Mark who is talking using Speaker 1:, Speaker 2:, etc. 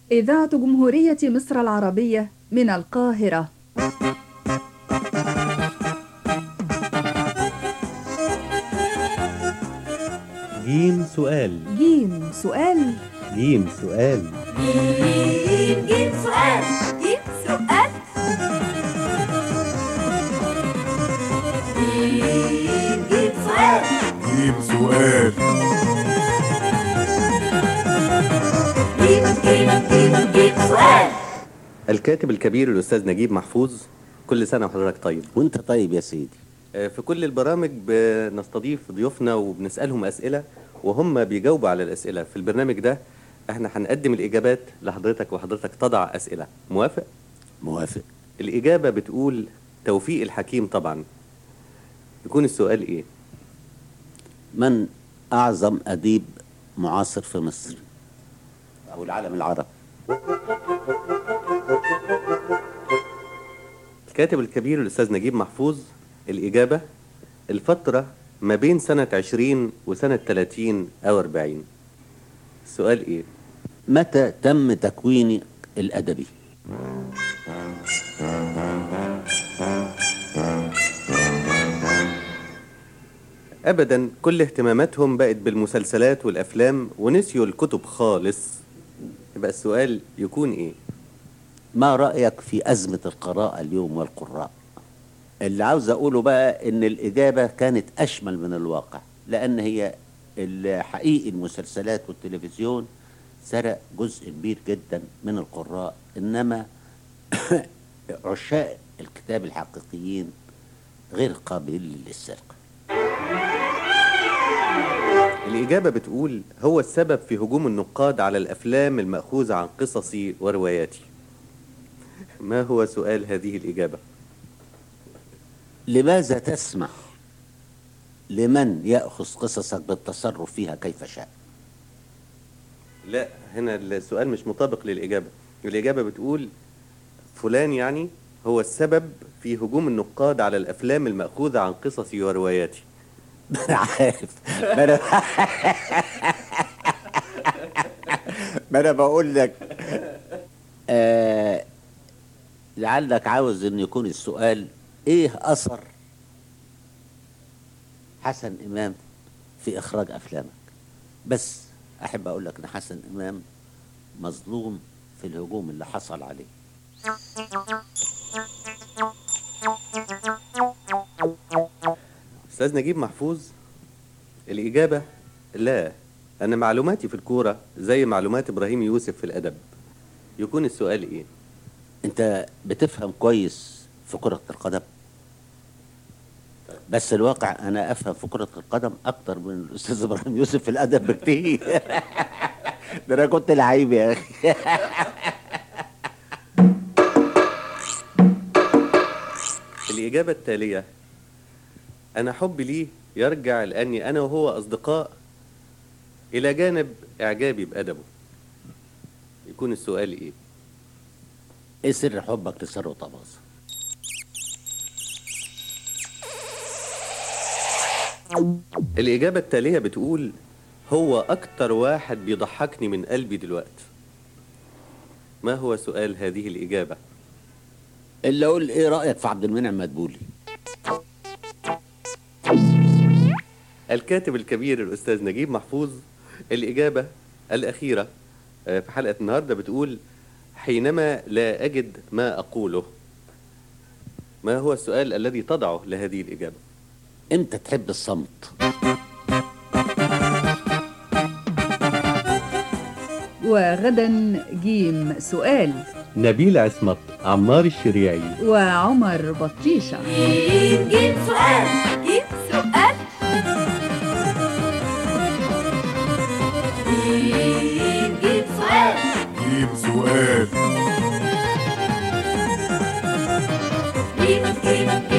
Speaker 1: إذاعة جمهورية مصر العربية من القاهرة
Speaker 2: جيم سؤال
Speaker 1: جيم سؤال
Speaker 2: جيم سؤال
Speaker 3: جيم جيم سؤال جيم سؤال جيم جيم سؤال
Speaker 4: جيم سؤال
Speaker 3: جيم جيم جيم جيم سؤال
Speaker 2: الكاتب الكبير الأستاذ نجيب محفوظ كل سنة وحضرتك طيب
Speaker 5: وانت طيب يا سيدي
Speaker 2: آه، في كل البرامج بنستضيف ضيوفنا وبنسألهم أسئلة وهم بيجاوبوا على الأسئلة في البرنامج ده احنا هنقدم الإجابات لحضرتك وحضرتك تضع أسئلة موافق؟
Speaker 5: موافق
Speaker 2: الإجابة بتقول توفيق الحكيم طبعا يكون السؤال إيه؟
Speaker 5: من اعظم اديب معاصر في مصر او العالم العربي
Speaker 2: الكاتب الكبير الأستاذ نجيب محفوظ الإجابة الفترة ما بين سنة 20 وسنة 30 أو 40 السؤال إيه؟
Speaker 5: متى تم تكويني الادبي
Speaker 2: أبدا كل اهتماماتهم بقت بالمسلسلات والأفلام ونسيوا الكتب خالص يبقى السؤال يكون إيه؟
Speaker 5: ما رايك في ازمه القراءه اليوم والقراء اللي عاوز اقوله بقى ان الاجابه كانت اشمل من الواقع لان هي الحقيقي المسلسلات والتلفزيون سرق جزء كبير جدا من القراء انما عشاق الكتاب الحقيقيين غير قابلين للسرقه
Speaker 2: الإجابة بتقول هو السبب في هجوم النقاد على الأفلام المأخوذة عن قصصي ورواياتي ما هو سؤال هذه الإجابة؟
Speaker 5: لماذا تسمح لمن ياخذ قصصك بالتصرف فيها كيف شاء
Speaker 2: لا هنا السؤال مش مطابق للإجابة الإجابة بتقول فلان يعني هو السبب في هجوم النقاد على الأفلام المأخوذة عن قصصي ورواياتي
Speaker 5: انا عارف ما انا ما انا بقول لك آه لعلك عاوز ان يكون السؤال ايه اثر حسن امام في اخراج افلامك بس احب اقول لك ان حسن امام مظلوم في الهجوم اللي حصل عليه
Speaker 2: أستاذ نجيب محفوظ الإجابة لا أنا معلوماتي في الكورة زي معلومات إبراهيم يوسف في الأدب يكون السؤال إيه؟
Speaker 5: انت بتفهم كويس في كرة القدم بس الواقع انا افهم في كرة القدم اكتر من الاستاذ ابراهيم يوسف في الادب بكتير ده انا كنت لعيب يا اخي
Speaker 2: الإجابة التالية أنا حبي ليه يرجع لأني أنا وهو أصدقاء إلى جانب إعجابي بأدبه يكون السؤال إيه؟
Speaker 5: ايه سر حبك لثروت أباظة
Speaker 2: الإجابة التالية بتقول هو أكتر واحد بيضحكني من قلبي دلوقتي ما هو سؤال هذه الإجابة؟
Speaker 5: اللي اقول ايه رايك في عبد المنعم مدبولي
Speaker 2: الكاتب الكبير الأستاذ نجيب محفوظ الإجابة الأخيرة آه، في حلقة النهاردة بتقول حينما لا أجد ما أقوله ما هو السؤال الذي تضعه لهذه الإجابة؟
Speaker 5: امتى تحب الصمت
Speaker 1: وغدا جيم سؤال
Speaker 2: نبيل عصمت عمار الشريعي
Speaker 1: وعمر بطيشة
Speaker 3: جيم جيم سؤال جيم سؤال جيم جيم سؤال
Speaker 4: جيم سؤال
Speaker 3: جيم جيم